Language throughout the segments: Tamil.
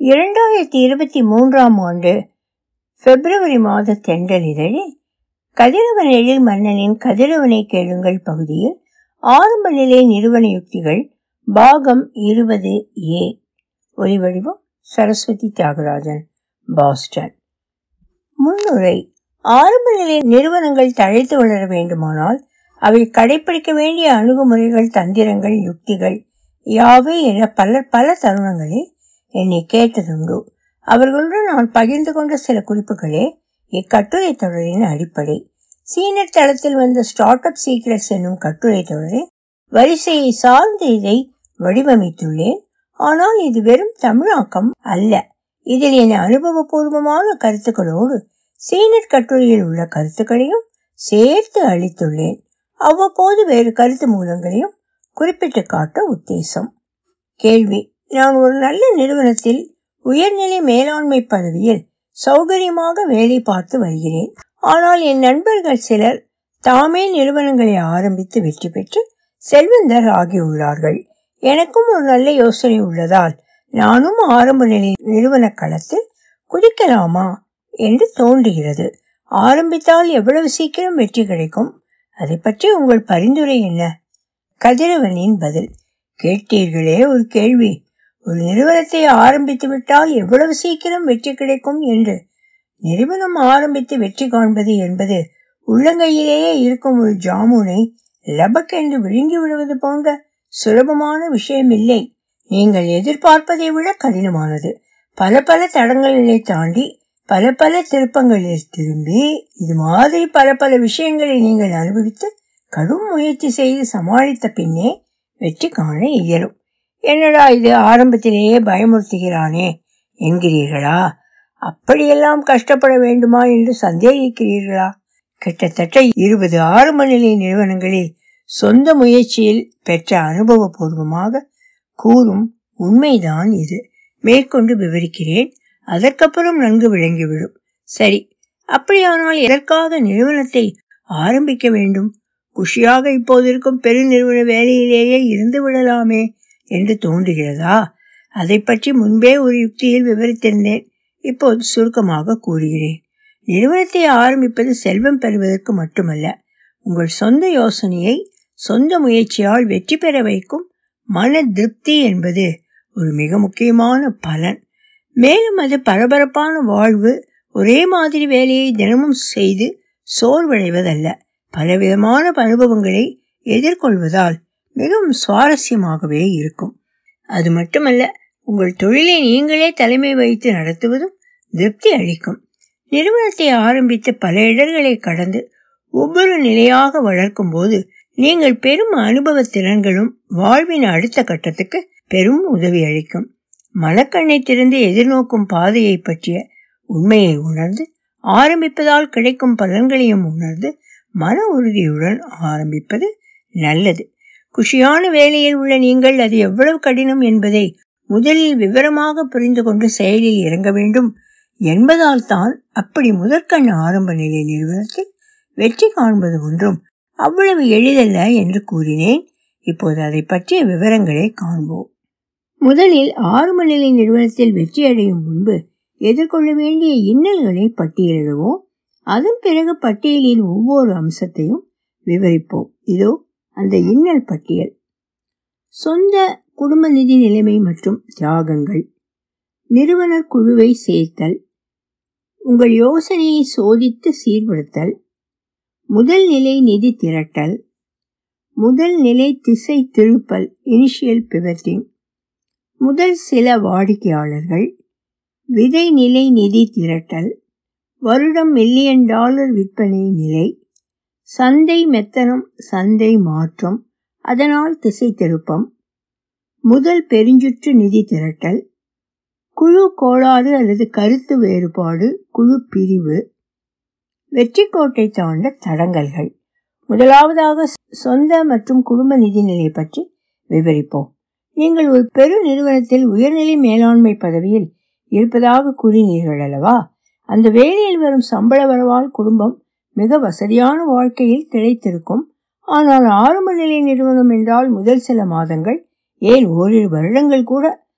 இரண்டாயிரத்தி இருபத்தி மூன்றாம் ஆண்டு பிப்ரவரி மாத தென்றல் இதழில் கதிரவன் எழில் மன்னனின் கதிரவனை கேளுங்கள் பகுதியில் ஆரம்ப நிலை நிறுவன யுக்திகள் பாகம் இருபது ஏ ஒலிவடிவம் சரஸ்வதி தியாகராஜன் பாஸ்டன் முன்னுரை ஆரம்ப நிலை நிறுவனங்கள் தழைத்து வளர வேண்டுமானால் அவை கடைபிடிக்க வேண்டிய அணுகுமுறைகள் தந்திரங்கள் யுக்திகள் யாவை என பலர் பல தருணங்களில் என்னை கேட்டதுண்டு அவர்களுடன் நான் பகிர்ந்து கொண்ட சில குறிப்புகளே இக்கட்டுரை தொடரின் அடிப்படை சீனர் தளத்தில் வந்த ஸ்டார்ட் அப் சீக்ரெட்ஸ் என்னும் கட்டுரை தொடரின் வரிசையை சார்ந்து இதை வடிவமைத்துள்ளேன் ஆனால் இது வெறும் தமிழாக்கம் அல்ல இதில் என் அனுபவபூர்வமான கருத்துக்களோடு சீனர் கட்டுரையில் உள்ள கருத்துக்களையும் சேர்த்து அளித்துள்ளேன் அவ்வப்போது வேறு கருத்து மூலங்களையும் குறிப்பிட்டு காட்ட உத்தேசம் கேள்வி நான் ஒரு நல்ல நிறுவனத்தில் உயர்நிலை மேலாண்மை பதவியில் சௌகரியமாக வேலை பார்த்து வருகிறேன் ஆனால் என் நண்பர்கள் சிலர் தாமே நிறுவனங்களை ஆரம்பித்து வெற்றி பெற்று செல்வந்தர் ஆகியுள்ளார்கள் எனக்கும் ஒரு நல்ல யோசனை உள்ளதால் நானும் ஆரம்ப நிலை நிறுவன களத்தில் குதிக்கலாமா என்று தோன்றுகிறது ஆரம்பித்தால் எவ்வளவு சீக்கிரம் வெற்றி கிடைக்கும் அதை பற்றி உங்கள் பரிந்துரை என்ன கதிரவனின் பதில் கேட்டீர்களே ஒரு கேள்வி ஒரு நிறுவனத்தை ஆரம்பித்து விட்டால் எவ்வளவு சீக்கிரம் வெற்றி கிடைக்கும் என்று நிறுவனம் ஆரம்பித்து வெற்றி காண்பது என்பது உள்ளங்கையிலேயே இருக்கும் ஒரு ஜாமுனை லபக் என்று விழுங்கி விடுவது போன்ற சுலபமான விஷயம் இல்லை நீங்கள் எதிர்பார்ப்பதை விட கடினமானது பல பல தடங்களை தாண்டி பல பல திருப்பங்களில் திரும்பி இது மாதிரி பல பல விஷயங்களை நீங்கள் அனுபவித்து கடும் முயற்சி செய்து சமாளித்த பின்னே வெற்றி காண இயலும் என்னடா இது ஆரம்பத்திலேயே பயமுறுத்துகிறானே என்கிறீர்களா அப்படியெல்லாம் கஷ்டப்பட வேண்டுமா என்று சந்தேகிக்கிறீர்களா கிட்டத்தட்ட இருபது ஆரம்ப நிலை நிறுவனங்களில் சொந்த முயற்சியில் பெற்ற அனுபவபூர்வமாக கூறும் உண்மைதான் இது மேற்கொண்டு விவரிக்கிறேன் அதற்கப்புறம் நன்கு விளங்கிவிடும் சரி அப்படியானால் எதற்காக நிறுவனத்தை ஆரம்பிக்க வேண்டும் குஷியாக இப்போது இருக்கும் பெருநிறுவன வேலையிலேயே இருந்து விடலாமே என்று தோன்றுகிறதா அதை பற்றி முன்பே ஒரு யுக்தியில் விவரித்திருந்தேன் இப்போது சுருக்கமாக கூறுகிறேன் நிறுவனத்தை ஆரம்பிப்பது செல்வம் பெறுவதற்கு மட்டுமல்ல உங்கள் சொந்த யோசனையை சொந்த முயற்சியால் வெற்றி பெற வைக்கும் மன திருப்தி என்பது ஒரு மிக முக்கியமான பலன் மேலும் அது பரபரப்பான வாழ்வு ஒரே மாதிரி வேலையை தினமும் செய்து சோர்வடைவதல்ல பலவிதமான அனுபவங்களை எதிர்கொள்வதால் மிகவும் சுவாரஸ்யமாகவே இருக்கும் அது மட்டுமல்ல உங்கள் தொழிலை நீங்களே தலைமை வைத்து நடத்துவதும் திருப்தி அளிக்கும் நிறுவனத்தை ஆரம்பித்து பல இடர்களை கடந்து ஒவ்வொரு நிலையாக வளர்க்கும் போது நீங்கள் பெரும் அனுபவ திறன்களும் வாழ்வின் அடுத்த கட்டத்துக்கு பெரும் உதவி அளிக்கும் மனக்கண்ணை திறந்து எதிர்நோக்கும் பாதையை பற்றிய உண்மையை உணர்ந்து ஆரம்பிப்பதால் கிடைக்கும் பலன்களையும் உணர்ந்து மன உறுதியுடன் ஆரம்பிப்பது நல்லது குஷியான வேலையில் உள்ள நீங்கள் அது எவ்வளவு கடினம் என்பதை முதலில் விவரமாக புரிந்து கொண்டு செயலில் இறங்க வேண்டும் என்பதால் தான் அப்படி முதற்கண் ஆரம்ப நிலை நிறுவனத்தில் வெற்றி காண்பது ஒன்றும் அவ்வளவு எளிதல்ல என்று கூறினேன் இப்போது அதை பற்றிய விவரங்களை காண்போம் முதலில் ஆரம்ப நிலை நிறுவனத்தில் வெற்றி அடையும் முன்பு எதிர்கொள்ள வேண்டிய இன்னல்களை பட்டியலிடுவோம் அதன் பிறகு பட்டியலின் ஒவ்வொரு அம்சத்தையும் விவரிப்போம் இதோ அந்த இன்னல் பட்டியல் சொந்த குடும்ப நிதி நிலைமை மற்றும் தியாகங்கள் நிறுவனர் குழுவை சேர்த்தல் உங்கள் யோசனையை சோதித்து சீர்படுத்தல் முதல் நிலை நிதி திரட்டல் முதல் நிலை திசை திருப்பல் இனிஷியல் பிவட்டிங் முதல் சில வாடிக்கையாளர்கள் விதை நிலை நிதி திரட்டல் வருடம் மில்லியன் டாலர் விற்பனை நிலை சந்தை மெத்தனம் சந்தை மாற்றம் அதனால் திசை திருப்பம் முதல் பெருஞ்சுற்று நிதி திரட்டல் குழு கோளாறு அல்லது கருத்து வேறுபாடு குழு பிரிவு வெற்றி கோட்டை தாண்ட தடங்கல்கள் முதலாவதாக சொந்த மற்றும் குடும்ப நிதிநிலை பற்றி விவரிப்போம் நீங்கள் ஒரு பெரு நிறுவனத்தில் உயர்நிலை மேலாண்மை பதவியில் இருப்பதாக கூறினீர்கள் அல்லவா அந்த வேலையில் வரும் சம்பள வரவால் குடும்பம் மிக வசதியான வாழ்க்கையில் திளைத்திருக்கும் ஆனால் ஆரம்ப நிலை நிறுவனம் என்றால் முதல் சில மாதங்கள் ஏன் ஓரிரு வருடங்கள் கூட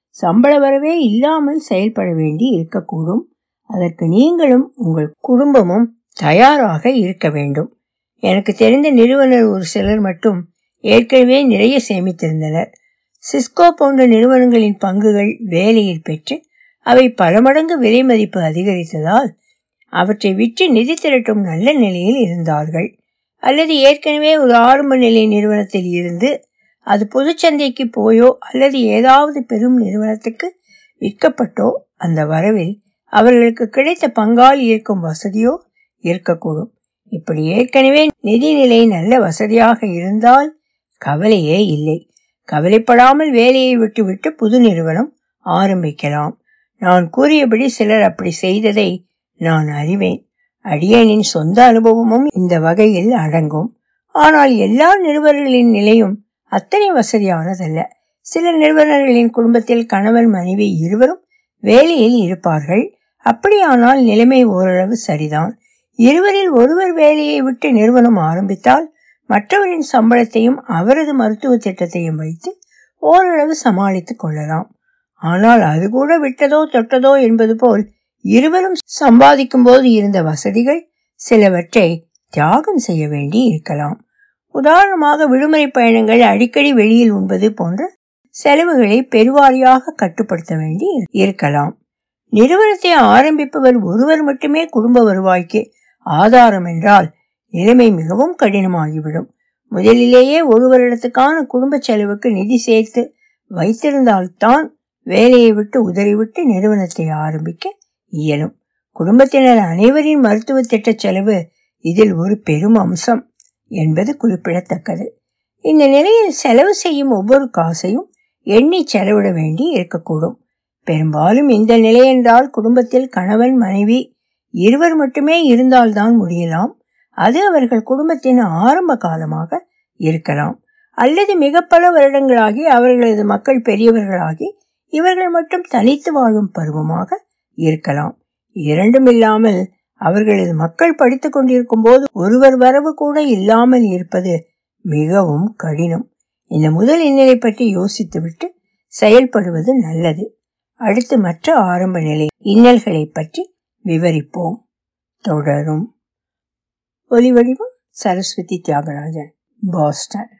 சம்பள வரவே இல்லாமல் செயல்பட வேண்டி இருக்கக்கூடும் அதற்கு நீங்களும் உங்கள் குடும்பமும் தயாராக இருக்க வேண்டும் எனக்கு தெரிந்த நிறுவனர் ஒரு சிலர் மட்டும் ஏற்கனவே நிறைய சேமித்திருந்தனர் சிஸ்கோ போன்ற நிறுவனங்களின் பங்குகள் வேலையில் பெற்று அவை பல மடங்கு விலை மதிப்பு அதிகரித்ததால் அவற்றை விற்று நிதி திரட்டும் நல்ல நிலையில் இருந்தார்கள் அல்லது ஏற்கனவே ஒரு ஆரம்ப நிலை நிறுவனத்தில் இருந்து அது பொதுச்சந்தைக்கு போயோ அல்லது ஏதாவது பெரும் நிறுவனத்துக்கு விற்கப்பட்டோ அந்த வரவில் அவர்களுக்கு கிடைத்த பங்கால் இருக்கும் வசதியோ இருக்கக்கூடும் இப்படி ஏற்கனவே நிதிநிலை நல்ல வசதியாக இருந்தால் கவலையே இல்லை கவலைப்படாமல் வேலையை விட்டுவிட்டு புது நிறுவனம் ஆரம்பிக்கலாம் நான் கூறியபடி சிலர் அப்படி செய்ததை நான் அறிவேன் அடியனின் சொந்த அனுபவமும் இந்த வகையில் அடங்கும் ஆனால் எல்லா நிறுவனர்களின் நிலையும் அத்தனை வசதியானதல்ல சில நிறுவனர்களின் குடும்பத்தில் கணவன் மனைவி இருவரும் வேலையில் இருப்பார்கள் அப்படியானால் நிலைமை ஓரளவு சரிதான் இருவரில் ஒருவர் வேலையை விட்டு நிறுவனம் ஆரம்பித்தால் மற்றவரின் சம்பளத்தையும் அவரது மருத்துவ திட்டத்தையும் வைத்து ஓரளவு சமாளித்துக் கொள்ளலாம் ஆனால் அது கூட விட்டதோ தொட்டதோ என்பது போல் இருவரும் சம்பாதிக்கும் போது இருந்த வசதிகள் சிலவற்றை தியாகம் செய்ய வேண்டி இருக்கலாம் உதாரணமாக விடுமுறை பயணங்கள் அடிக்கடி வெளியில் உண்பது போன்ற செலவுகளை பெருவாரியாக கட்டுப்படுத்த வேண்டி இருக்கலாம் நிறுவனத்தை ஆரம்பிப்பவர் ஒருவர் மட்டுமே குடும்ப வருவாய்க்கு ஆதாரம் என்றால் நிலைமை மிகவும் கடினமாகிவிடும் முதலிலேயே ஒரு வருடத்துக்கான குடும்ப செலவுக்கு நிதி சேர்த்து வைத்திருந்தால்தான் வேலையை விட்டு உதறிவிட்டு நிறுவனத்தை ஆரம்பிக்க இயலும் குடும்பத்தினர் அனைவரின் மருத்துவ திட்ட செலவு இதில் ஒரு பெரும் அம்சம் என்பது குறிப்பிடத்தக்கது இந்த நிலையில் செலவு செய்யும் ஒவ்வொரு காசையும் எண்ணி செலவிட வேண்டி இருக்கக்கூடும் பெரும்பாலும் இந்த நிலை என்றால் குடும்பத்தில் கணவன் மனைவி இருவர் மட்டுமே இருந்தால்தான் முடியலாம் அது அவர்கள் குடும்பத்தின் ஆரம்ப காலமாக இருக்கலாம் அல்லது மிக பல வருடங்களாகி அவர்களது மக்கள் பெரியவர்களாகி இவர்கள் மட்டும் தனித்து வாழும் பருவமாக இருக்கலாம் இரண்டும் இல்லாமல் அவர்களது மக்கள் படித்துக் கொண்டிருக்கும் போது ஒருவர் வரவு கூட இல்லாமல் இருப்பது மிகவும் கடினம் இந்த முதல் இந்நிலை பற்றி யோசித்துவிட்டு செயல்படுவது நல்லது அடுத்து மற்ற ஆரம்ப நிலை இன்னல்களை பற்றி விவரிப்போம் தொடரும் ஒலிவடிவம் சரஸ்வதி தியாகராஜன் பாஸ்டன்